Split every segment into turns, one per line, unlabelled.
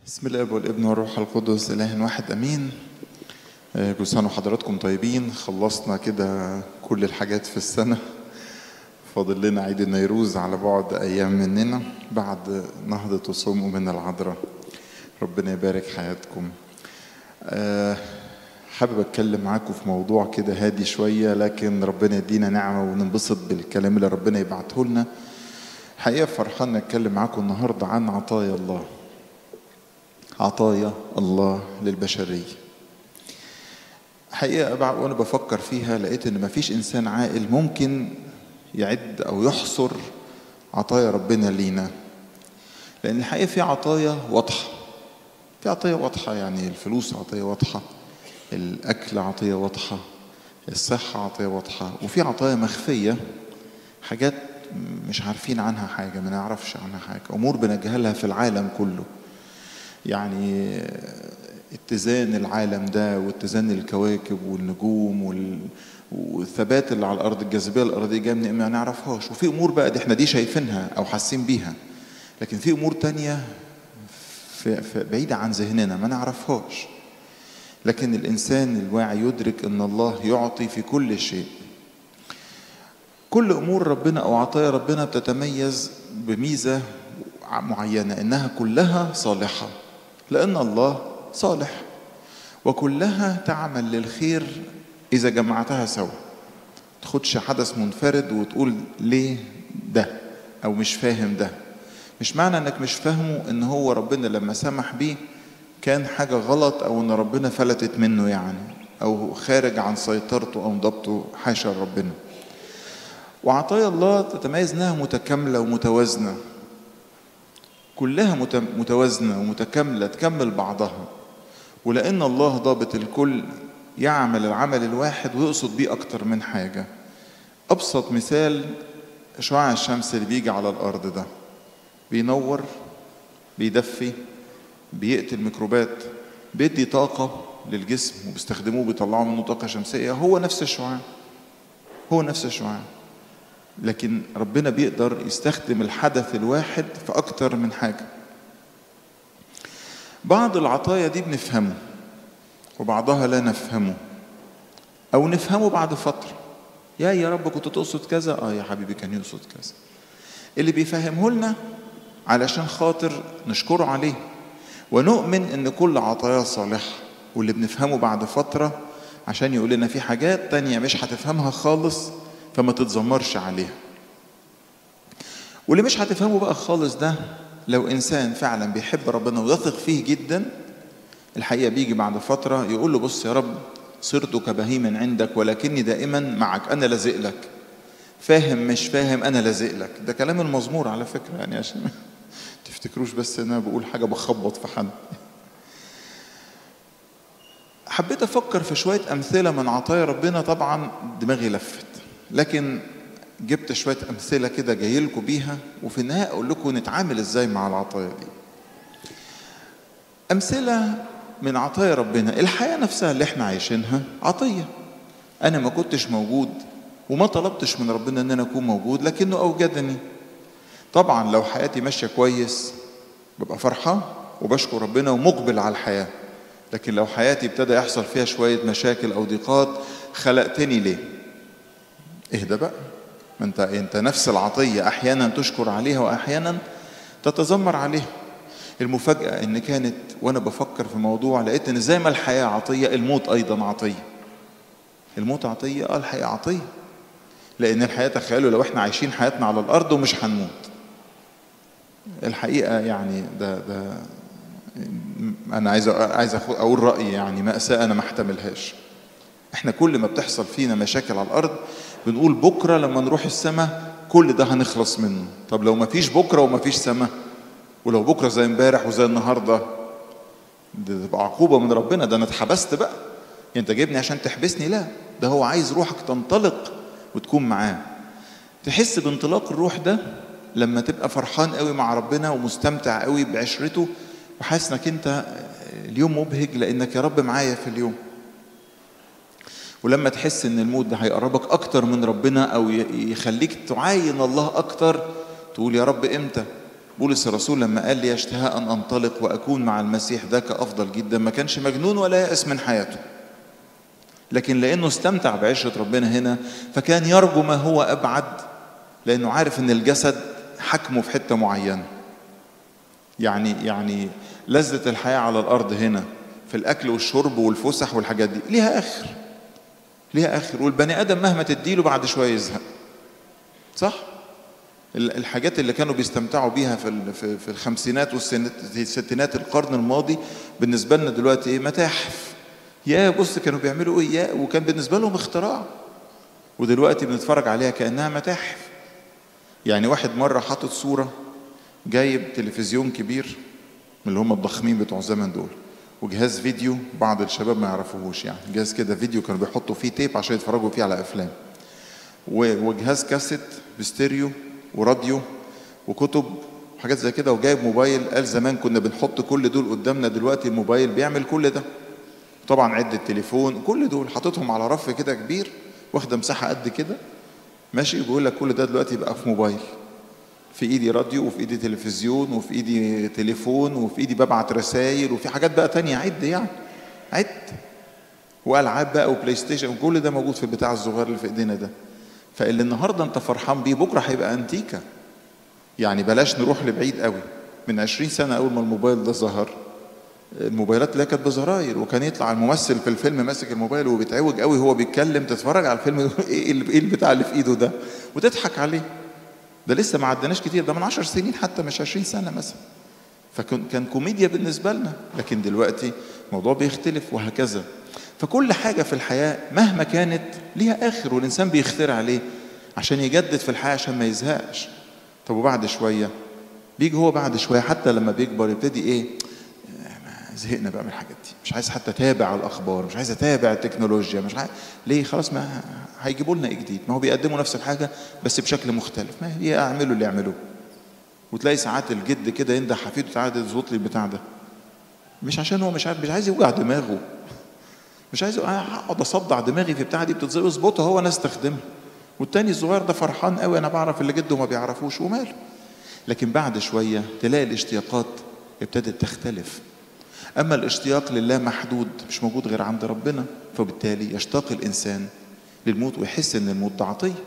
بسم الله والابن والروح القدس اله واحد امين آه، كل سنه وحضراتكم طيبين خلصنا كده كل الحاجات في السنه فاضل لنا عيد النيروز على بعد ايام مننا بعد نهضه وصوم من العذراء ربنا يبارك حياتكم آه، حابب اتكلم معاكم في موضوع كده هادي شويه لكن ربنا يدينا نعمه وننبسط بالكلام اللي ربنا يبعته لنا حقيقه فرحان نتكلم معاكم النهارده عن عطايا الله عطايا الله للبشرية حقيقة بع- وأنا بفكر فيها لقيت إن مفيش إنسان عاقل ممكن يعد أو يحصر عطايا ربنا لينا لأن الحقيقة في عطايا واضحة في عطية واضحة يعني الفلوس عطية واضحة الأكل عطية واضحة الصحة عطية واضحة وفي عطايا مخفية حاجات مش عارفين عنها حاجة ما نعرفش عنها حاجة أمور بنجهلها في العالم كله يعني اتزان العالم ده واتزان الكواكب والنجوم وال... والثبات اللي على الارض الجاذبيه الارضيه جايه من إيه ما نعرفهاش وفي امور بقى دي احنا دي شايفينها او حاسين بيها لكن في امور تانية في في بعيده عن ذهننا ما نعرفهاش لكن الانسان الواعي يدرك ان الله يعطي في كل شيء كل امور ربنا او عطايا ربنا بتتميز بميزه معينه انها كلها صالحه لان الله صالح وكلها تعمل للخير اذا جمعتها سوا تاخدش حدث منفرد وتقول ليه ده او مش فاهم ده مش معنى انك مش فاهمه ان هو ربنا لما سمح بيه كان حاجه غلط او ان ربنا فلتت منه يعني او خارج عن سيطرته او ضبطه حاشا ربنا وعطايا الله تتميز انها متكامله ومتوازنه كلها مت- متوازنه ومتكامله تكمل بعضها ولان الله ضابط الكل يعمل العمل الواحد ويقصد بيه اكتر من حاجه ابسط مثال شعاع الشمس اللي بيجي على الارض ده بينور بيدفي بيقتل ميكروبات بيدي طاقه للجسم وبيستخدموه بيطلعوا منه طاقه شمسيه هو نفس الشعاع هو نفس الشعاع لكن ربنا بيقدر يستخدم الحدث الواحد في أكتر من حاجة بعض العطايا دي بنفهمه وبعضها لا نفهمه أو نفهمه بعد فترة يا يا رب كنت تقصد كذا اه يا حبيبي كان يقصد كذا اللي بيفهمه لنا علشان خاطر نشكره عليه ونؤمن ان كل عطاياه صالحة واللي بنفهمه بعد فترة عشان يقول لنا في حاجات تانية مش هتفهمها خالص فما تتذمرش عليها واللي مش هتفهمه بقى خالص ده لو انسان فعلا بيحب ربنا ويثق فيه جدا الحقيقه بيجي بعد فتره يقول له بص يا رب صرت كبهيم عندك ولكني دائما معك انا لازق لك فاهم مش فاهم انا لازق لك ده كلام المزمور على فكره يعني عشان ما تفتكروش بس ان انا بقول حاجه بخبط في حد حبيت افكر في شويه امثله من عطايا ربنا طبعا دماغي لفت لكن جبت شويه امثله كده جاي لكم بيها وفي النهايه اقول لكم نتعامل ازاي مع العطايا دي امثله من عطايا ربنا الحياه نفسها اللي احنا عايشينها عطيه انا ما كنتش موجود وما طلبتش من ربنا ان انا اكون موجود لكنه اوجدني طبعا لو حياتي ماشيه كويس ببقى فرحان وبشكر ربنا ومقبل على الحياه لكن لو حياتي ابتدى يحصل فيها شويه مشاكل او ضيقات خلقتني ليه اهدى بقى ما انت انت نفس العطيه احيانا تشكر عليها واحيانا تتذمر عليها المفاجاه ان كانت وانا بفكر في موضوع لقيت ان زي ما الحياه عطيه الموت ايضا عطيه الموت عطيه اه الحياه عطيه لان الحياه تخيلوا لو احنا عايشين حياتنا على الارض ومش هنموت الحقيقه يعني ده ده انا عايز عايز أخو- اقول رايي يعني ماساه انا ما احتملهاش احنا كل ما بتحصل فينا مشاكل على الارض بنقول بكره لما نروح السماء كل ده هنخلص منه طب لو ما فيش بكره وما فيش سماء ولو بكره زي امبارح وزي النهارده ده تبقى عقوبه من ربنا ده انا اتحبست بقى انت جايبني عشان تحبسني لا ده هو عايز روحك تنطلق وتكون معاه تحس بانطلاق الروح ده لما تبقى فرحان قوي مع ربنا ومستمتع قوي بعشرته وحاسس انك انت اليوم مبهج لانك يا رب معايا في اليوم ولما تحس ان الموت ده هيقربك اكتر من ربنا او ي- يخليك تعاين الله اكتر تقول يا رب امتى بولس الرسول لما قال لي اشتهاء ان انطلق واكون مع المسيح ذاك افضل جدا ما كانش مجنون ولا يأس من حياته لكن لانه استمتع بعشره ربنا هنا فكان يرجو ما هو ابعد لانه عارف ان الجسد حكمه في حته معينه يعني يعني لذة الحياة على الأرض هنا في الأكل والشرب والفسح والحاجات دي ليها آخر ليها آخر والبني آدم مهما تديله بعد شوية يزهق صح؟ الحاجات اللي كانوا بيستمتعوا بيها في في الخمسينات والستينات القرن الماضي بالنسبة لنا دلوقتي إيه؟ متاحف يا بص كانوا بيعملوا إيه يا وكان بالنسبة لهم اختراع ودلوقتي بنتفرج عليها كأنها متاحف يعني واحد مرة حاطط صورة جايب تلفزيون كبير من اللي هم الضخمين بتوع زمان دول وجهاز فيديو بعض الشباب ما يعرفوهوش يعني جهاز كده فيديو كانوا بيحطوا فيه تيب عشان يتفرجوا فيه على افلام وجهاز كاسيت بستيريو وراديو وكتب وحاجات زي كده وجايب موبايل قال زمان كنا بنحط كل دول قدامنا دلوقتي الموبايل بيعمل كل ده طبعا عدة تليفون كل دول حاططهم على رف كده كبير واخده مساحه قد كده ماشي بيقول لك كل ده دلوقتي بقى في موبايل في ايدي راديو وفي ايدي تلفزيون وفي ايدي تليفون وفي ايدي ببعت رسائل وفي حاجات بقى تانية عد يعني عد والعاب بقى وبلاي ستيشن وكل ده موجود في البتاع الصغير اللي في ايدينا ده فاللي النهارده انت فرحان بيه بكره هيبقى انتيكا يعني بلاش نروح لبعيد قوي من 20 سنه اول ما الموبايل ده ظهر الموبايلات اللي كانت بزراير وكان يطلع الممثل في الفيلم ماسك الموبايل وبيتعوج قوي وهو بيتكلم تتفرج على الفيلم ايه البتاع اللي في ايده ده وتضحك عليه ده لسه ما عدناش كتير ده من عشر سنين حتى مش عشرين سنة مثلا فكان كوميديا بالنسبة لنا لكن دلوقتي الموضوع بيختلف وهكذا فكل حاجة في الحياة مهما كانت ليها آخر والإنسان بيخترع ليه عشان يجدد في الحياة عشان ما يزهقش طب وبعد شوية بيجي هو بعد شوية حتى لما بيكبر يبتدي إيه زهقنا بقى من الحاجات دي مش عايز حتى اتابع الاخبار مش عايز اتابع التكنولوجيا مش عايز ليه خلاص ما هيجيبوا لنا ايه جديد ما هو بيقدموا نفس الحاجه بس بشكل مختلف ما هي اعملوا اللي يعملوه وتلاقي ساعات الجد كده ينده حفيده تعالى تظبط لي البتاع ده مش عشان هو مش عارف مش عايز يوجع دماغه مش عايز اقعد اصدع دماغي في بتاع دي بتتظبط اظبطها هو انا استخدمها والتاني الصغير ده فرحان قوي انا بعرف اللي جده ما بيعرفوش وماله لكن بعد شويه تلاقي الاشتياقات ابتدت تختلف أما الاشتياق لله محدود مش موجود غير عند ربنا فبالتالي يشتاق الإنسان للموت ويحس إن الموت ده عطية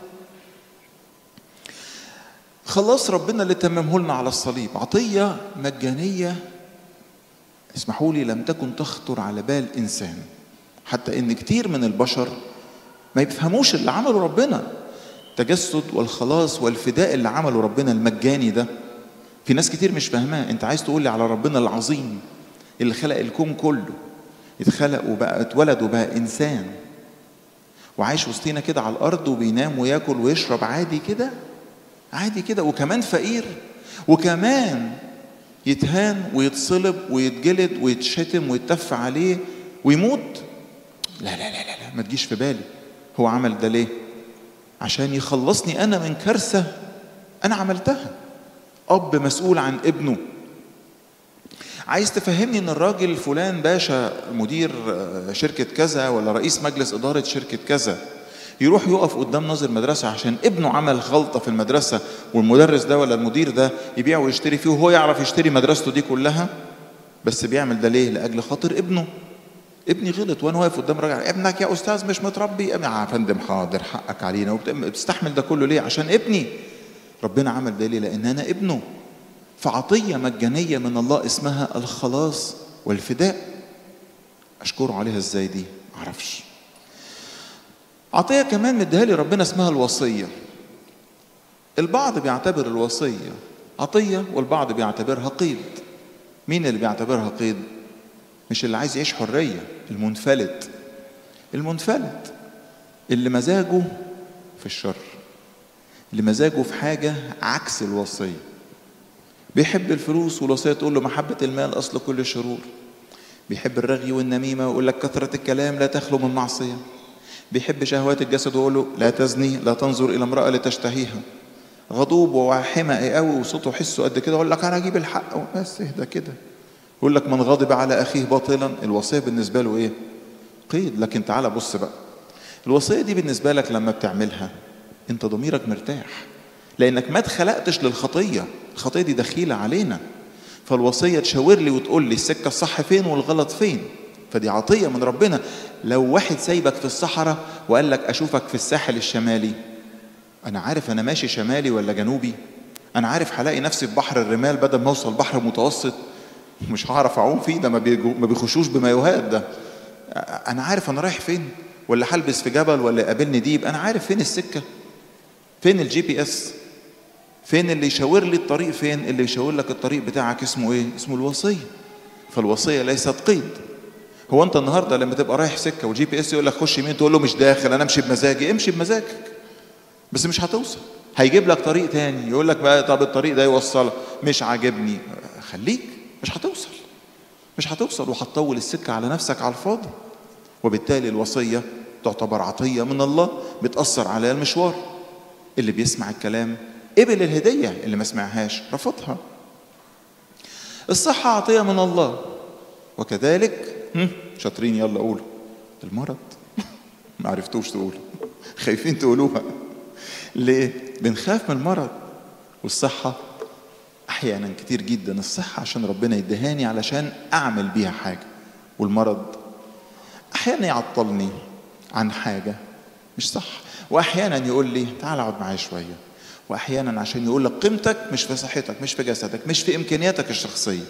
خلاص ربنا اللي تممه لنا على الصليب عطية مجانية اسمحوا لي لم تكن تخطر على بال إنسان حتى إن كتير من البشر ما يفهموش اللي عمله ربنا التجسد والخلاص والفداء اللي عمله ربنا المجاني ده في ناس كتير مش فاهماه انت عايز تقول لي على ربنا العظيم اللي خلق الكون كله اتخلق وبقى اتولد وبقى انسان وعايش وسطينا كده على الارض وبينام وياكل ويشرب عادي كده عادي كده وكمان فقير وكمان يتهان ويتصلب ويتجلد ويتشتم ويتف عليه ويموت لا لا لا لا, لا ما تجيش في بالي هو عمل ده ليه عشان يخلصني انا من كارثه انا عملتها اب مسؤول عن ابنه عايز تفهمني ان الراجل فلان باشا مدير شركة كذا ولا رئيس مجلس إدارة شركة كذا يروح يقف قدام ناظر مدرسة عشان ابنه عمل غلطة في المدرسة والمدرس ده ولا المدير ده يبيع ويشتري فيه وهو يعرف يشتري مدرسته دي كلها بس بيعمل ده ليه؟ لأجل خاطر ابنه ابني غلط وانا واقف قدام راجل ابنك يا استاذ مش متربي يا فندم حاضر حقك علينا وبتستحمل ده كله ليه؟ عشان ابني ربنا عمل ده ليه؟ لأن أنا ابنه فعطية مجانية من الله اسمها الخلاص والفداء أشكره عليها إزاي دي معرفش عطية كمان مديها لي ربنا اسمها الوصية البعض بيعتبر الوصية عطية والبعض بيعتبرها قيد مين اللي بيعتبرها قيد مش اللي عايز يعيش حرية المنفلت المنفلت اللي مزاجه في الشر اللي مزاجه في حاجة عكس الوصية بيحب الفلوس والوصية تقول له محبة المال أصل كل الشرور بيحب الرغي والنميمة ويقول لك كثرة الكلام لا تخلو من معصية بيحب شهوات الجسد ويقول له لا تزني لا تنظر إلى امرأة لتشتهيها غضوب وحمقي قوي وصوته حسه قد كده يقول لك أنا أجيب الحق بس اهدى كده يقول لك من غضب على أخيه باطلا الوصية بالنسبة له إيه؟ قيد لكن تعالى بص بقى الوصية دي بالنسبة لك لما بتعملها أنت ضميرك مرتاح لأنك ما اتخلقتش للخطية الخطيه دي دخيله علينا فالوصيه تشاور لي وتقول لي السكه الصح فين والغلط فين فدي عطيه من ربنا لو واحد سايبك في الصحراء وقال لك اشوفك في الساحل الشمالي انا عارف انا ماشي شمالي ولا جنوبي انا عارف هلاقي نفسي في بحر الرمال بدل ما اوصل بحر متوسط مش هعرف اعوم فيه ده ما ما بيخشوش بمايوهات ده انا عارف انا رايح فين ولا هلبس في جبل ولا يقابلني ديب انا عارف فين السكه فين الجي بي اس فين اللي يشاور لي الطريق فين اللي يشاور لك الطريق بتاعك اسمه ايه اسمه الوصيه فالوصيه ليست قيد هو انت النهارده لما تبقى رايح سكه والجي بي اس يقول لك خش يمين تقول له مش داخل انا امشي بمزاجي امشي بمزاجك بس مش هتوصل هيجيب لك طريق تاني يقول لك بقى طب الطريق ده يوصلك مش عاجبني خليك مش هتوصل مش هتوصل وهتطول السكه على نفسك على الفاضي وبالتالي الوصيه تعتبر عطيه من الله بتاثر على المشوار اللي بيسمع الكلام قبل الهديه اللي ما سمعهاش رفضها الصحه عطيه من الله وكذلك شاطرين يلا قولوا المرض ما عرفتوش تقولوا خايفين تقولوها ليه بنخاف من المرض والصحة أحيانا كتير جدا الصحة عشان ربنا يدهاني علشان أعمل بيها حاجة والمرض أحيانا يعطلني عن حاجة مش صح وأحيانا يقول لي تعال اقعد معايا شوية وأحيانا عشان يقول لك قيمتك مش في صحتك مش في جسدك مش في إمكانياتك الشخصية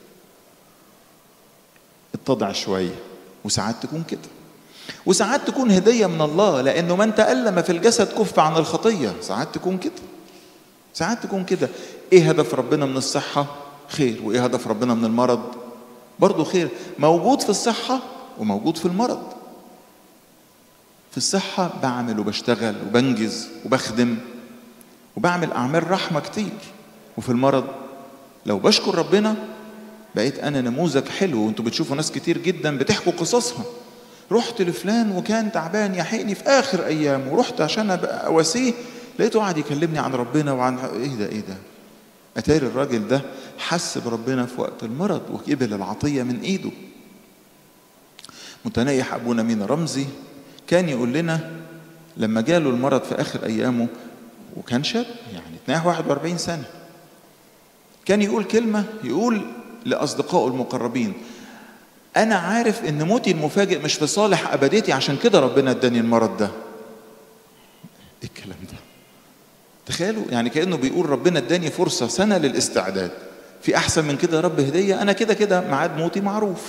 اتضع شوية وساعات تكون كده وساعات تكون هدية من الله لأنه من تألم في الجسد كف عن الخطية ساعات تكون كده ساعات تكون كده إيه هدف ربنا من الصحة خير وإيه هدف ربنا من المرض برضه خير موجود في الصحة وموجود في المرض في الصحة بعمل وبشتغل وبنجز وبخدم وبعمل أعمال رحمة كتير وفي المرض لو بشكر ربنا بقيت أنا نموذج حلو وأنتوا بتشوفوا ناس كتير جدا بتحكوا قصصها رحت لفلان وكان تعبان يحقني في اخر ايامه ورحت عشان ابقى اواسيه لقيته قاعد يكلمني عن ربنا وعن ايه ده ايه ده اتاري الراجل ده حس بربنا في وقت المرض وقبل العطيه من ايده متنيح ابونا مينا رمزي كان يقول لنا لما جاله المرض في اخر ايامه وكان شاب يعني 42 سنه كان يقول كلمه يقول لاصدقائه المقربين انا عارف ان موتي المفاجئ مش في صالح ابديتي عشان كده ربنا اداني المرض ده ايه الكلام ده تخيلوا يعني كانه بيقول ربنا اداني فرصه سنه للاستعداد في احسن من كده يا رب هديه انا كده كده ميعاد موتي معروف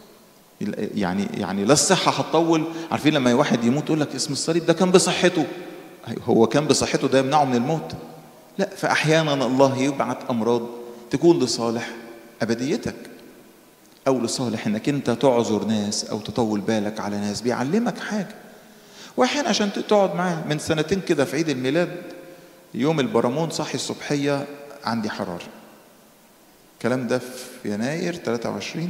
يعني يعني لا الصحه هتطول عارفين لما واحد يموت يقول لك اسم الصليب ده كان بصحته هو كان بصحته ده يمنعه من الموت لا فاحيانا الله يبعت امراض تكون لصالح ابديتك او لصالح انك انت تعذر ناس او تطول بالك على ناس بيعلمك حاجه واحيانا عشان تقعد معاه من سنتين كده في عيد الميلاد يوم البرامون صحي الصبحيه عندي حراره الكلام ده في يناير 23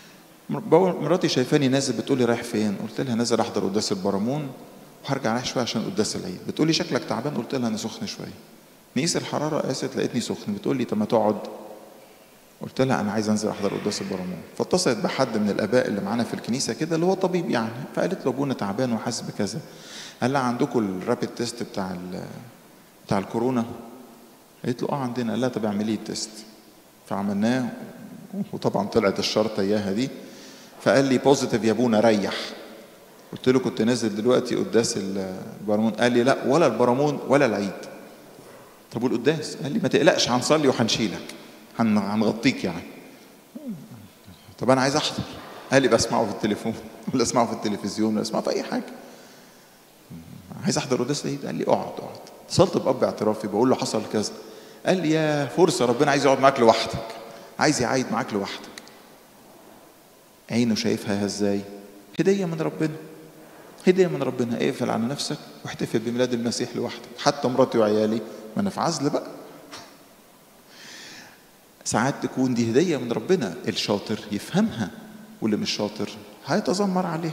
مراتي شايفاني نازل بتقولي رايح فين قلت لها نازل احضر قداس البرامون وهرجع رايح شويه عشان قداس العيد بتقولي شكلك تعبان قلت لها انا سخن شويه نقيس الحراره قاست لقيتني سخن بتقول لي طب ما تقعد قلت لها انا عايز انزل احضر قداس البرامون فاتصلت بحد من الاباء اللي معانا في الكنيسه كده اللي هو طبيب يعني فقالت له ابونا تعبان وحاسس بكذا قال لها عندكم الرابid تيست بتاع بتاع الكورونا قالت له اه عندنا قال لها طب اعملي التيست فعملناه وطبعا طلعت الشرطه اياها دي فقال لي بوزيتيف يا ابونا ريح قلت له كنت نازل دلوقتي قداس البرامون قال لي لا ولا البرامون ولا العيد طب والقداس قال لي ما تقلقش هنصلي وهنشيلك هنغطيك يعني طب انا عايز احضر قال لي بسمعه في التليفون ولا اسمعه في التلفزيون ولا اسمعه في اي حاجه عايز احضر قداس العيد قال لي اقعد اقعد اتصلت باب اعترافي بقول له حصل كذا قال لي يا فرصه ربنا عايز يقعد معاك لوحدك عايز يعيد معاك لوحدك عينه شايفها ازاي هديه من ربنا هديه من ربنا اقفل على نفسك واحتفل بميلاد المسيح لوحدك حتى مراتي وعيالي ما انا في عزل بقى ساعات تكون دي هديه من ربنا الشاطر يفهمها واللي مش شاطر هيتذمر عليها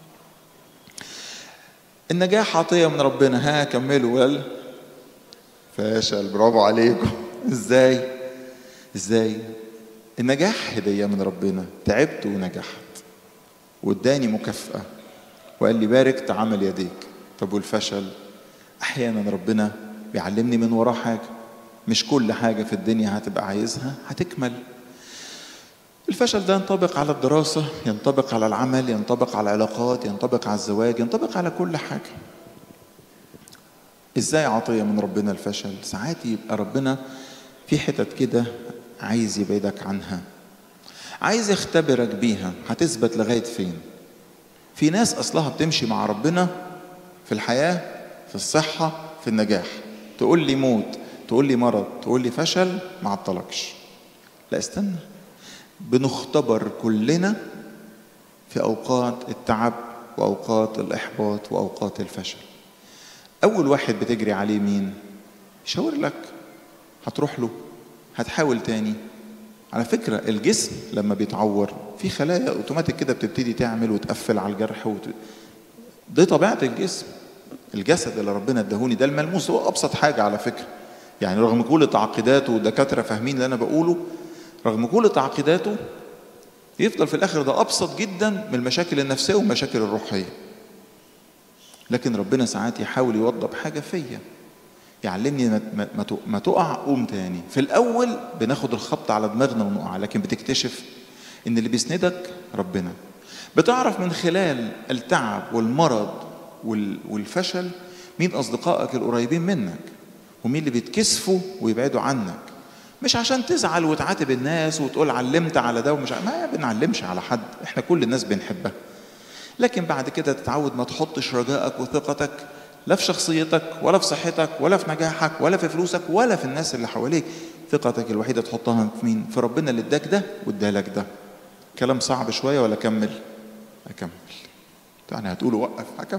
النجاح عطية من ربنا ها كملوا ولا فاشل برافو عليكم ازاي ازاي النجاح هدية من ربنا تعبت ونجحت واداني مكافأة وقال لي بارك عمل يديك طب والفشل احيانا ربنا بيعلمني من وراه حاجة مش كل حاجة في الدنيا هتبقى عايزها هتكمل الفشل ده ينطبق على الدراسة ينطبق على العمل ينطبق على العلاقات ينطبق على الزواج ينطبق على كل حاجة ازاي عطية من ربنا الفشل ساعات يبقى ربنا في حتت كده عايز يبعدك عنها عايز يختبرك بيها هتثبت لغاية فين في ناس أصلها بتمشي مع ربنا في الحياة في الصحة في النجاح تقول لي موت تقول لي مرض تقول لي فشل ما عطلكش لا استنى بنختبر كلنا في أوقات التعب وأوقات الإحباط وأوقات الفشل أول واحد بتجري عليه مين؟ يشاور لك هتروح له هتحاول تاني على فكرة الجسم لما بيتعور في خلايا اوتوماتيك كده بتبتدي تعمل وتقفل على الجرح وت... دي طبيعة الجسم الجسد اللي ربنا اداهوني ده الملموس هو أبسط حاجة على فكرة يعني رغم كل تعقيداته والدكاترة فاهمين اللي أنا بقوله رغم كل تعقيداته يفضل في الآخر ده أبسط جدا من المشاكل النفسية والمشاكل الروحية لكن ربنا ساعات يحاول يوضب حاجة فيا يعلمني ما, ما, ما تقع قوم تاني في الأول بناخد الخبط على دماغنا ونقع لكن بتكتشف إن اللي بيسندك ربنا بتعرف من خلال التعب والمرض والفشل مين أصدقائك القريبين منك ومين اللي بيتكسفوا ويبعدوا عنك مش عشان تزعل وتعاتب الناس وتقول علمت على ده ومش ما بنعلمش على حد احنا كل الناس بنحبها لكن بعد كده تتعود ما تحطش رجائك وثقتك لا في شخصيتك ولا في صحتك ولا في نجاحك ولا في فلوسك ولا في الناس اللي حواليك ثقتك الوحيده تحطها في مين في ربنا اللي اداك ده وادالك ده كلام صعب شويه ولا اكمل اكمل يعني هتقولوا وقف هكمل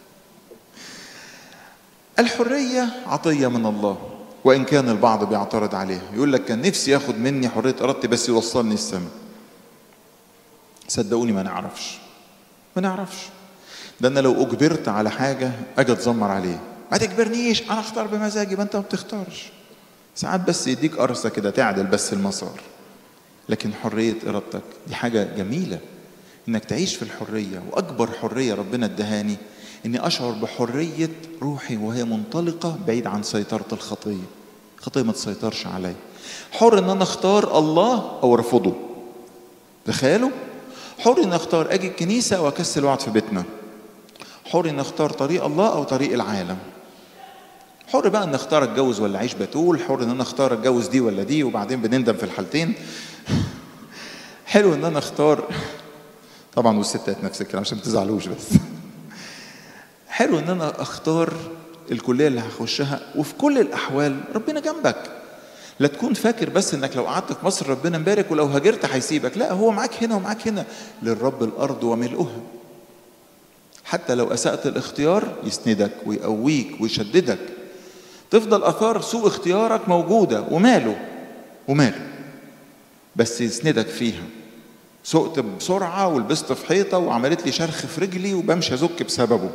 الحريه عطيه من الله وان كان البعض بيعترض عليها يقول لك كان نفسي ياخد مني حريه ارادتي بس يوصلني السماء صدقوني ما نعرفش ما نعرفش ده انا لو اجبرت على حاجه اجي اتذمر عليه ما تجبرنيش انا اختار بمزاجي ما انت ما بتختارش ساعات بس يديك قرصه كده تعدل بس المسار لكن حريه ارادتك دي حاجه جميله انك تعيش في الحريه واكبر حريه ربنا ادهاني اني اشعر بحريه روحي وهي منطلقه بعيد عن سيطره الخطيه الخطيه ما تسيطرش عليا حر ان انا اختار الله او ارفضه تخيلوا حر ان اختار اجي الكنيسه واكسل واقعد في بيتنا حر ان اختار طريق الله او طريق العالم حر بقى ان اختار اتجوز ولا اعيش بتول حر ان انا اختار اتجوز دي ولا دي وبعدين بنندم في الحالتين حلو ان انا اختار طبعا والستات نفس الكلام عشان ما تزعلوش بس حلو ان انا اختار الكليه اللي هخشها وفي كل الاحوال ربنا جنبك لا تكون فاكر بس انك لو قعدت في مصر ربنا مبارك ولو هاجرت هيسيبك لا هو معاك هنا ومعاك هنا للرب الارض وملؤها حتى لو اسات الاختيار يسندك ويقويك ويشددك تفضل اثار سوء اختيارك موجوده وماله وماله بس يسندك فيها سقت بسرعه ولبست في حيطه وعملت لي شرخ في رجلي وبمشي ازك بسببه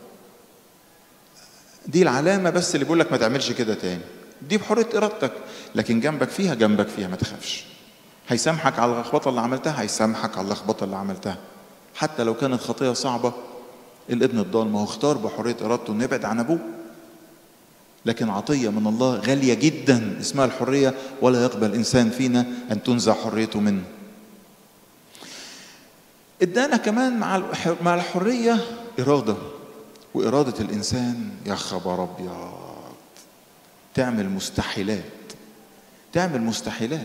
دي العلامه بس اللي بيقول لك ما تعملش كده تاني دي بحريه ارادتك لكن جنبك فيها جنبك فيها ما تخافش هيسامحك على اللخبطه اللي عملتها هيسامحك على اللخبطه اللي عملتها حتى لو كانت خطيه صعبه الابن الضال ما هو اختار بحريه ارادته انه يبعد عن ابوه لكن عطيه من الله غاليه جدا اسمها الحريه ولا يقبل انسان فينا ان تنزع حريته منه ادانا كمان مع مع الحريه اراده واراده الانسان يا خبر ابيض تعمل مستحيلات تعمل مستحيلات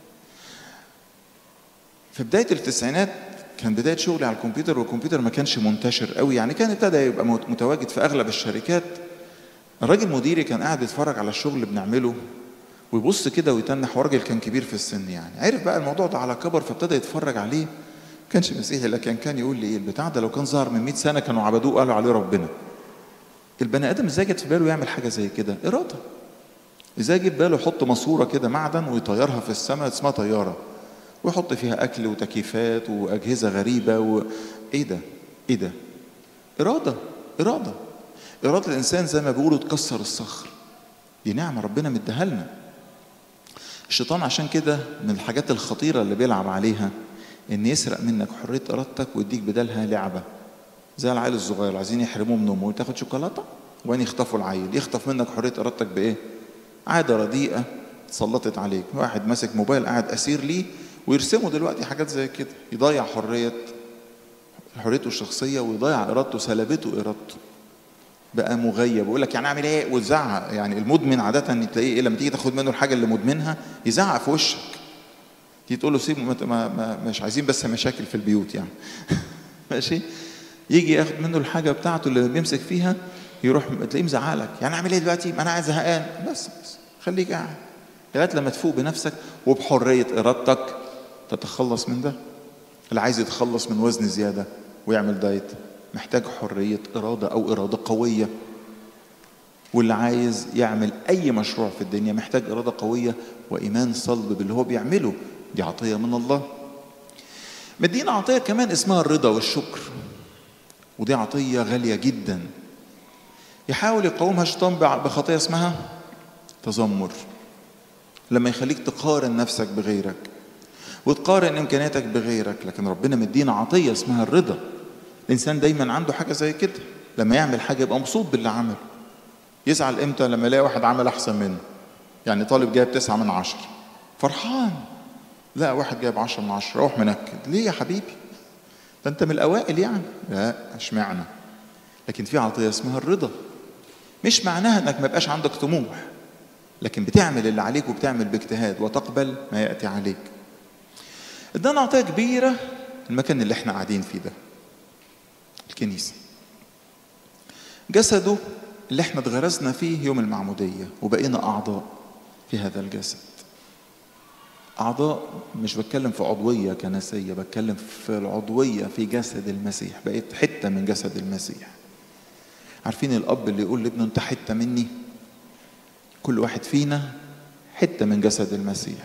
في بدايه التسعينات كان بدايه شغلي على الكمبيوتر والكمبيوتر ما كانش منتشر قوي يعني كان ابتدى يبقى متواجد في اغلب الشركات الراجل مديري كان قاعد يتفرج على الشغل اللي بنعمله ويبص كده ويتنح وراجل كان كبير في السن يعني عرف بقى الموضوع ده على كبر فابتدى يتفرج عليه ما كانش مسيحي لكن كان يقول لي ايه البتاع ده لو كان ظهر من 100 سنه كانوا عبدوه قالوا عليه ربنا البني ادم ازاي جت في باله يعمل حاجه زي كده اراده ازاي جه في باله يحط ماسوره كده معدن ويطيرها في السماء اسمها طياره ويحط فيها اكل وتكييفات واجهزه غريبه و... ايه ده ايه ده اراده اراده اراده الانسان زي ما بيقولوا تكسر الصخر دي نعمه ربنا مديها لنا الشيطان عشان كده من الحاجات الخطيره اللي بيلعب عليها ان يسرق منك حريه ارادتك ويديك بدالها لعبه زي العيال الصغير عايزين يحرموه من امه تاخد شوكولاته وبعدين يخطفوا العيل يخطف منك حريه ارادتك بايه عادة رديئة اتسلطت عليك واحد ماسك موبايل قاعد أسير ليه ويرسموا دلوقتي حاجات زي كده يضيع حرية حريته الشخصية ويضيع إرادته سلبته إرادته بقى مغيب ويقول لك يعني اعمل ايه وتزعق يعني المدمن عاده تلاقيه ايه لما تيجي تاخد منه الحاجه اللي مدمنها يزعق في وشك تيجي تقول له سيب ما ما ما مش عايزين بس مشاكل في البيوت يعني ماشي يجي ياخد منه الحاجه بتاعته اللي بيمسك فيها يروح تلاقيه مزعق لك يعني اعمل ايه دلوقتي ما انا قاعد زهقان بس بس خليك قاعد لغايه لما تفوق بنفسك وبحريه ارادتك تتخلص من ده اللي عايز يتخلص من وزن زياده ويعمل دايت محتاج حرية إرادة أو إرادة قوية واللي عايز يعمل أي مشروع في الدنيا محتاج إرادة قوية وإيمان صلب باللي هو بيعمله دي عطية من الله مدينا عطية كمان اسمها الرضا والشكر ودي عطية غالية جدا يحاول يقاومها الشيطان بخطية اسمها تذمر لما يخليك تقارن نفسك بغيرك وتقارن امكانياتك بغيرك لكن ربنا مدينا عطيه اسمها الرضا الانسان دايما عنده حاجه زي كده لما يعمل حاجه يبقى مبسوط باللي عمله يزعل امتى لما يلاقي واحد عمل احسن منه يعني طالب جايب تسعة من عشرة فرحان لا واحد جايب عشرة من عشرة روح منكد ليه يا حبيبي ده انت من الاوائل يعني لا اشمعنى لكن في عطيه اسمها الرضا مش معناها انك ما يبقاش عندك طموح لكن بتعمل اللي عليك وبتعمل باجتهاد وتقبل ما ياتي عليك ادانا عطيه كبيره المكان اللي احنا قاعدين فيه ده الكنيسه جسده اللي احنا اتغرزنا فيه يوم المعموديه وبقينا اعضاء في هذا الجسد اعضاء مش بتكلم في عضويه كنسيه بتكلم في العضويه في جسد المسيح بقيت حته من جسد المسيح عارفين الاب اللي يقول لابنه انت حته مني كل واحد فينا حته من جسد المسيح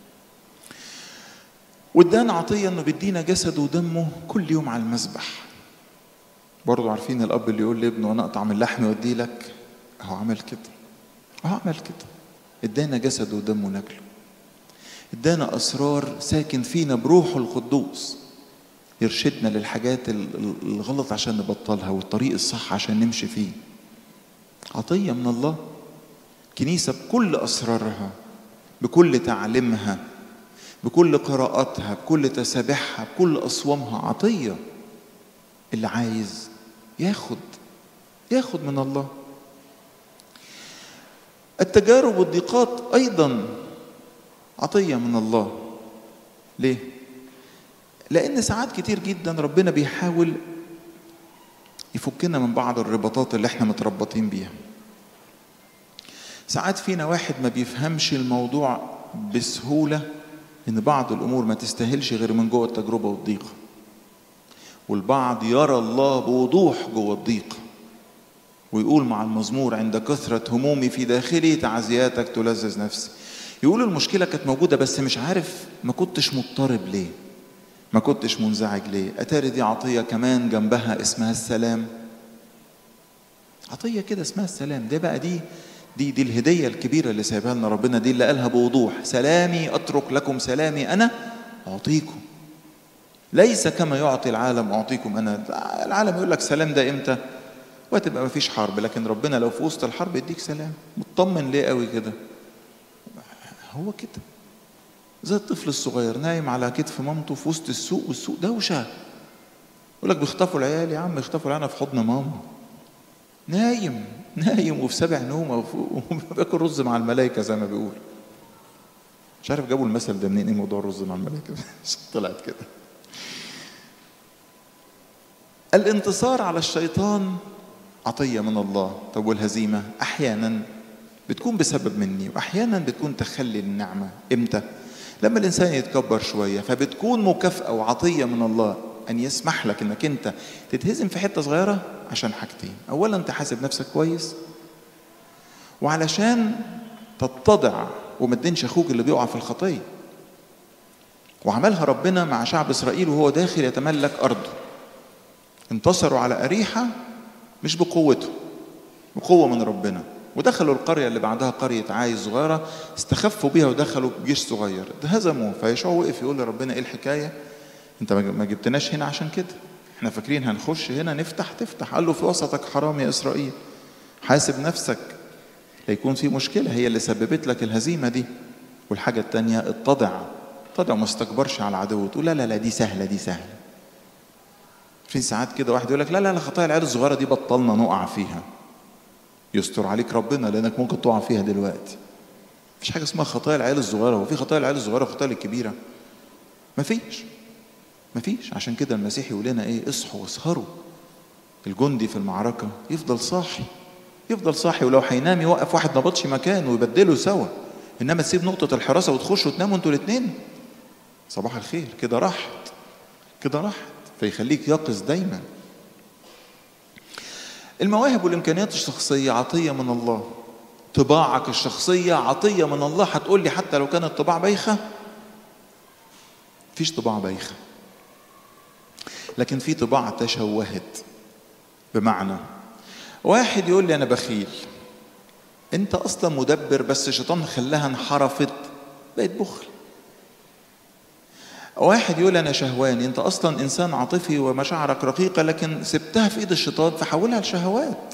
وادانا عطيه انه بيدينا جسده ودمه كل يوم على المذبح برضو عارفين الاب اللي يقول لابنه انا اقطع من لحمي واديه لك اهو عمل كده اهو عمل كده ادانا جسده ودمه ناكله ادانا اسرار ساكن فينا بروحه القدوس يرشدنا للحاجات الغلط عشان نبطلها والطريق الصح عشان نمشي فيه عطيه من الله كنيسه بكل اسرارها بكل تعليمها بكل قراءاتها بكل تسابيحها بكل اصوامها عطيه اللي عايز ياخد ياخد من الله التجارب والضيقات ايضا عطيه من الله ليه لان ساعات كتير جدا ربنا بيحاول يفكنا من بعض الرباطات اللي احنا متربطين بيها ساعات فينا واحد ما بيفهمش الموضوع بسهوله ان بعض الامور ما تستاهلش غير من جوه التجربه والضيقه والبعض يرى الله بوضوح جوه الضيق ويقول مع المزمور عند كثرة همومي في داخلي تعزياتك تلذذ نفسي يقول المشكلة كانت موجودة بس مش عارف ما كنتش مضطرب ليه ما كنتش منزعج ليه أتاري دي عطية كمان جنبها اسمها السلام عطية كده اسمها السلام ده بقى دي دي دي الهدية الكبيرة اللي سايبها لنا ربنا دي اللي قالها بوضوح سلامي أترك لكم سلامي أنا أعطيكم ليس كما يعطي العالم أعطيكم أنا العالم يقول لك سلام ده إمتى وتبقى ما فيش حرب لكن ربنا لو في وسط الحرب يديك سلام مطمن ليه قوي كده هو كده زي الطفل الصغير نايم على كتف مامته في وسط السوق والسوق دوشه يقول لك بيخطفوا العيال يا عم يخطفوا العيال في حضن ماما نايم نايم وفي سبع نوم وبياكل رز مع الملائكه زي ما بيقول مش عارف جابوا المثل ده منين ايه موضوع الرز مع الملائكه طلعت كده الانتصار على الشيطان عطية من الله طب والهزيمة أحيانا بتكون بسبب مني وأحيانا بتكون تخلي النعمة إمتى لما الإنسان يتكبر شوية فبتكون مكافأة وعطية من الله أن يسمح لك أنك أنت تتهزم في حتة صغيرة عشان حاجتين أولا تحاسب نفسك كويس وعلشان تتضع وما تدينش أخوك اللي بيقع في الخطية وعملها ربنا مع شعب إسرائيل وهو داخل يتملك أرضه انتصروا على أريحة مش بقوته بقوة من ربنا ودخلوا القرية اللي بعدها قرية عاي صغيرة استخفوا بيها ودخلوا بجيش صغير هزموا فيشوع وقف يقول لربنا ايه الحكاية انت ما جبتناش هنا عشان كده احنا فاكرين هنخش هنا نفتح تفتح قال له في وسطك حرام يا اسرائيل حاسب نفسك هيكون في مشكلة هي اللي سببت لك الهزيمة دي والحاجة التانية اتضع اتضع وما استكبرش على العدو تقول لا لا لا دي سهلة دي سهلة في ساعات كده واحد يقول لك لا لا لا خطايا العيال الصغيرة دي بطلنا نقع فيها يستر عليك ربنا لأنك ممكن تقع فيها دلوقتي مفيش حاجة اسمها خطايا العيال الصغيرة هو في خطايا العيال الصغيرة وخطايا الكبيرة مفيش مفيش عشان كده المسيح يقول لنا ايه اصحوا واسهروا الجندي في المعركة يفضل صاحي يفضل صاحي ولو هينام يوقف واحد نبطش مكانه ويبدله سوا انما تسيب نقطة الحراسة وتخشوا تناموا انتوا الاثنين صباح الخير كده راحت كده راحت فيخليك يقظ دايما المواهب والامكانيات الشخصية عطية من الله طباعك الشخصية عطية من الله هتقول لي حتى لو كانت طباع بايخة مفيش طباع بايخة لكن في طباع تشوهت بمعنى واحد يقول لي انا بخيل انت اصلا مدبر بس الشيطان خلاها انحرفت بقت بخل واحد يقول انا شهواني انت اصلا انسان عاطفي ومشاعرك رقيقه لكن سبتها في ايد الشيطان فحولها لشهوات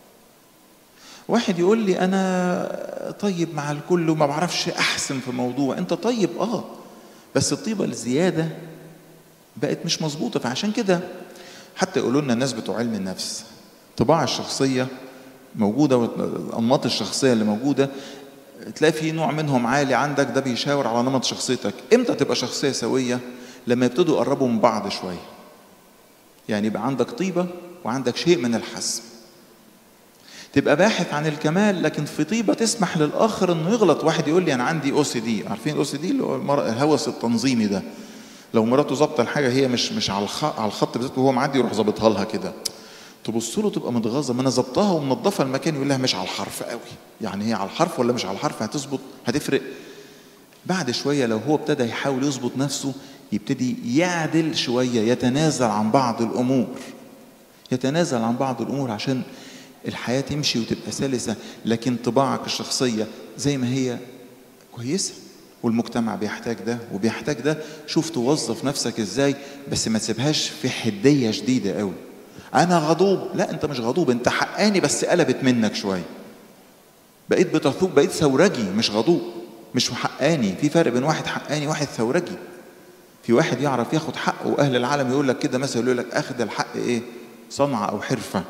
واحد يقول لي انا طيب مع الكل وما بعرفش احسن في موضوع انت طيب اه بس الطيبه الزياده بقت مش مظبوطه فعشان كده حتى يقولوا لنا الناس بتوع علم النفس طباع الشخصيه موجوده والانماط الشخصيه اللي موجوده تلاقي في نوع منهم عالي عندك ده بيشاور على نمط شخصيتك امتى تبقى شخصيه سويه لما يبتدوا يقربوا من بعض شويه يعني يبقى عندك طيبه وعندك شيء من الحسم تبقى باحث عن الكمال لكن في طيبه تسمح للاخر انه يغلط واحد يقول لي انا عندي او سي دي عارفين الاو سي دي اللي هو الهوس التنظيمي ده لو مراته ظابطه الحاجه هي مش مش على الخط على الخط بالذات وهو معدي يروح ظابطها لها كده تبص له تبقى متغاظه ما انا ظبطها ومنظفه المكان يقول لها مش على الحرف قوي يعني هي على الحرف ولا مش على الحرف هتظبط هتفرق بعد شويه لو هو ابتدى يحاول يظبط نفسه يبتدي يعدل شويه يتنازل عن بعض الامور يتنازل عن بعض الامور عشان الحياه تمشي وتبقى سلسه لكن طباعك الشخصيه زي ما هي كويسه والمجتمع بيحتاج ده وبيحتاج ده شوف توظف نفسك ازاي بس ما تسيبهاش في حديه شديده قوي انا غضوب لا انت مش غضوب انت حقاني بس قلبت منك شويه بقيت بتثوب بقيت ثورجي مش غضوب مش حقاني في فرق بين واحد حقاني وواحد ثورجي في واحد يعرف ياخد حقه واهل العالم يقول لك كده مثلا يقول لك اخذ الحق ايه صنعه او حرفه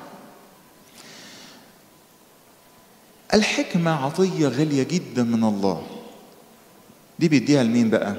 الحكمه عطيه غاليه جدا من الله دي بيديها لمين بقى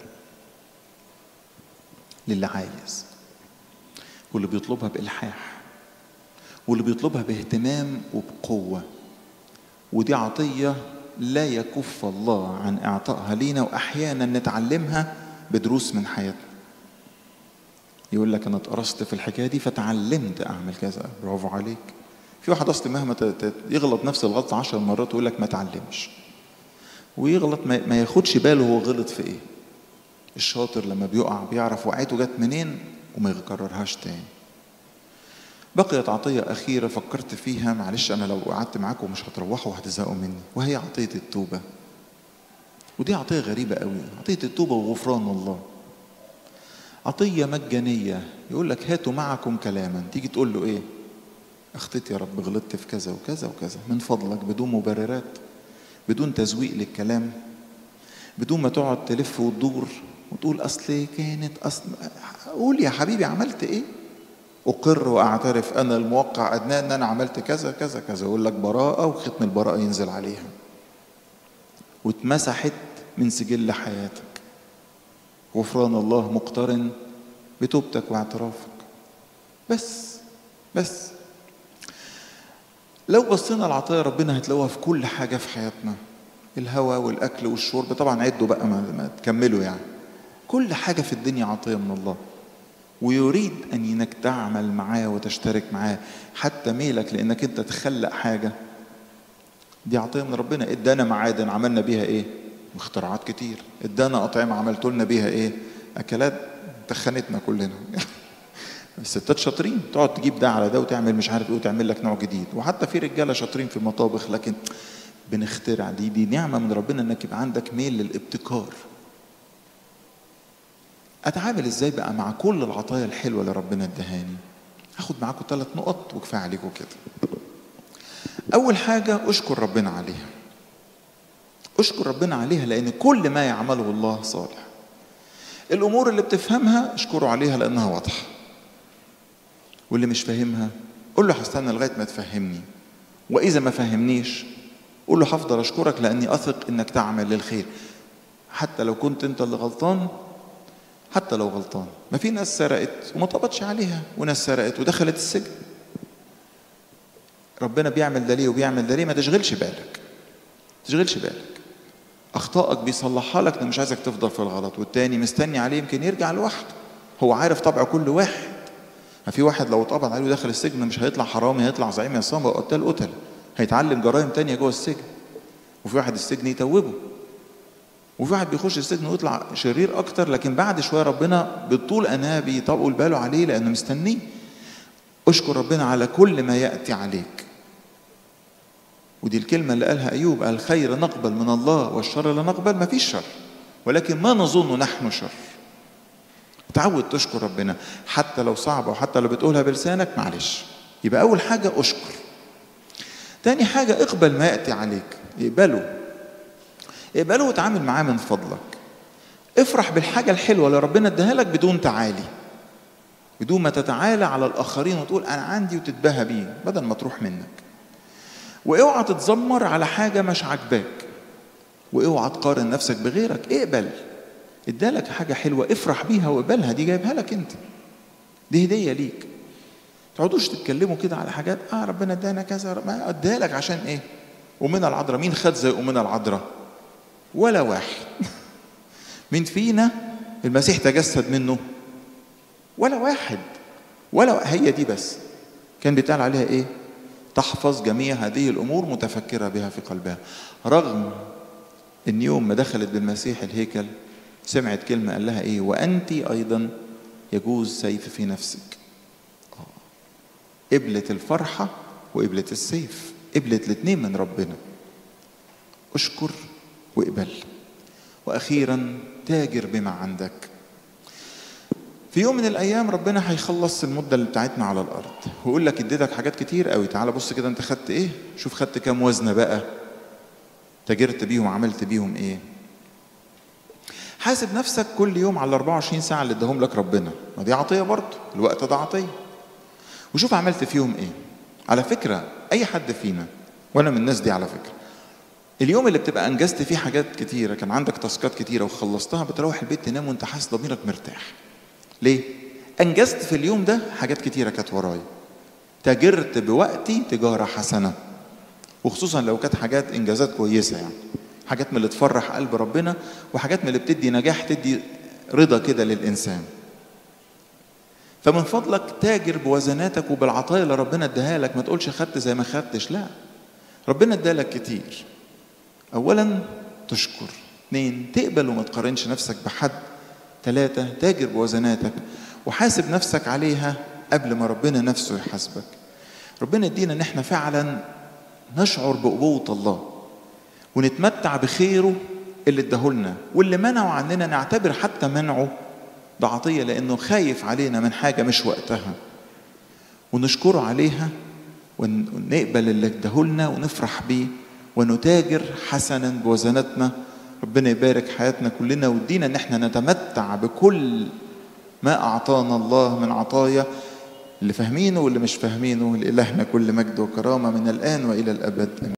للي عايز واللي بيطلبها بإلحاح واللي بيطلبها باهتمام وبقوة ودي عطية لا يكف الله عن إعطائها لينا وأحيانا نتعلمها بدروس من حياتنا يقول لك أنا اتقرصت في الحكاية دي فتعلمت أعمل كذا برافو عليك في واحد أصلا مهما يغلط نفس الغلطة عشر مرات ويقول لك ما تعلمش ويغلط ما ياخدش باله هو غلط في ايه الشاطر لما بيقع بيعرف وقعته جت منين وما يكررهاش تاني بقيت عطية أخيرة فكرت فيها معلش أنا لو قعدت معاكم مش هتروحوا وهتزهقوا مني وهي عطية التوبة ودي عطية غريبة قوي عطية التوبة وغفران الله عطية مجانية يقول لك هاتوا معكم كلاما تيجي تقول له إيه أخطيت يا رب غلطت في كذا وكذا وكذا من فضلك بدون مبررات بدون تزويق للكلام بدون ما تقعد تلف وتدور وتقول اصل كانت اصل قول يا حبيبي عملت ايه اقر واعترف انا الموقع ادناه ان انا عملت كذا كذا كذا يقول لك براءه وختم البراءه ينزل عليها واتمسحت من سجل حياتك غفران الله مقترن بتوبتك واعترافك بس بس لو بصينا لعطايا ربنا هتلاقوها في كل حاجة في حياتنا الهواء والأكل والشرب طبعا عدوا بقى ما, ما تكملوا يعني كل حاجة في الدنيا عطية من الله ويريد أن إنك تعمل معاه وتشترك معاه حتى ميلك لأنك أنت تخلق حاجة دي عطية من ربنا ادانا معادن عملنا بيها ايه واختراعات كتير ادانا أطعمة عملت لنا بيها ايه أكلات تخنتنا كلنا الستات شاطرين تقعد تجيب ده على ده وتعمل مش عارف ايه وتعمل لك نوع جديد وحتى في رجاله شاطرين في المطابخ لكن بنخترع دي دي نعمه من ربنا انك يبقى عندك ميل للابتكار اتعامل ازاي بقى مع كل العطايا الحلوه اللي ربنا ادهاني هاخد معاكم ثلاث نقط وكفايه عليكم كده أول حاجة أشكر ربنا عليها أشكر ربنا عليها لأن كل ما يعمله الله صالح الأمور اللي بتفهمها اشكره عليها لأنها واضحة واللي مش فاهمها قول له هستنى لغاية ما تفهمني وإذا ما فهمنيش قول له هفضل أشكرك لأني أثق إنك تعمل للخير حتى لو كنت أنت اللي غلطان حتى لو غلطان ما في ناس سرقت وما طبطش عليها وناس سرقت ودخلت السجن ربنا بيعمل ده ليه وبيعمل ده ليه ما تشغلش بالك تشغلش بالك اخطائك بيصلحها لك ده مش عايزك تفضل في الغلط والتاني مستني عليه يمكن يرجع لوحده هو عارف طبع كل واحد ما في واحد لو اتقبض عليه ودخل السجن مش هيطلع حرامي هيطلع زعيم عصام وقتال قتل هيتعلم جرائم تانية جوه السجن وفي واحد السجن يتوبه وفي واحد بيخش السجن ويطلع شرير اكتر لكن بعد شويه ربنا بالطول اناه بيطبقوا باله عليه لانه مستنيه اشكر ربنا على كل ما ياتي عليك ودي الكلمه اللي قالها ايوب قال الخير نقبل من الله والشر لا نقبل ما فيش شر ولكن ما نظن نحن شر تعود تشكر ربنا حتى لو صعبه وحتى لو بتقولها بلسانك معلش يبقى اول حاجه اشكر تاني حاجه اقبل ما ياتي عليك اقبله اقبله وتعامل معاه من فضلك افرح بالحاجة الحلوة اللي ربنا اداها لك بدون تعالي بدون ما تتعالى على الآخرين وتقول أنا عندي وتتباهى بيه بدل ما تروح منك واوعى تتذمر على حاجة مش عاجباك واوعى تقارن نفسك بغيرك اقبل ادالك حاجة حلوة افرح بيها واقبلها دي جايبها لك انت دي هدية ليك تقعدوش تتكلموا كده على حاجات اه ربنا ادانا كذا ما اداها لك عشان ايه ومن العذراء مين خد زي ومن العذراء ولا واحد من فينا المسيح تجسد منه ولا واحد ولا هي دي بس كان بيتقال عليها ايه تحفظ جميع هذه الامور متفكره بها في قلبها رغم ان يوم ما دخلت بالمسيح الهيكل سمعت كلمه قال لها ايه وانت ايضا يجوز سيف في نفسك قبلت الفرحه وقبلت السيف قبلت الاثنين من ربنا اشكر واقبل واخيرا تاجر بما عندك في يوم من الايام ربنا هيخلص المده اللي بتاعتنا على الارض ويقول لك اديتك حاجات كتير قوي تعال بص كده انت خدت ايه شوف خدت كام وزنه بقى تاجرت بيهم عملت بيهم ايه حاسب نفسك كل يوم على 24 ساعه اللي اداهم لك ربنا ما دي عطيه برضه الوقت ده عطيه وشوف عملت فيهم ايه على فكره اي حد فينا وانا من الناس دي على فكره اليوم اللي بتبقى انجزت فيه حاجات كتيره كان عندك تاسكات كتيره وخلصتها بتروح البيت تنام وانت حاسس ضميرك مرتاح ليه انجزت في اليوم ده حاجات كتيره كانت ورايا تاجرت بوقتي تجاره حسنه وخصوصا لو كانت حاجات انجازات كويسه يعني حاجات من اللي تفرح قلب ربنا وحاجات من اللي بتدي نجاح تدي رضا كده للانسان فمن فضلك تاجر بوزناتك وبالعطايا اللي ربنا اداها لك ما تقولش خدت زي ما خدتش لا ربنا ادالك كتير اولا تشكر اثنين تقبل وما تقارنش نفسك بحد ثلاثة تاجر بوزناتك وحاسب نفسك عليها قبل ما ربنا نفسه يحاسبك ربنا يدينا ان احنا فعلا نشعر بأبوة الله ونتمتع بخيره اللي اداهولنا واللي منعه عننا نعتبر حتى منعه ده عطية لأنه خايف علينا من حاجة مش وقتها ونشكره عليها ونقبل اللي اداهولنا ونفرح بيه ونتاجر حسنا بوزناتنا ربنا يبارك حياتنا كلنا ويدينا ان احنا نتمتع بكل ما اعطانا الله من عطايا اللي فاهمينه واللي مش فاهمينه لإلهنا كل مجد وكرامه من الان والى الابد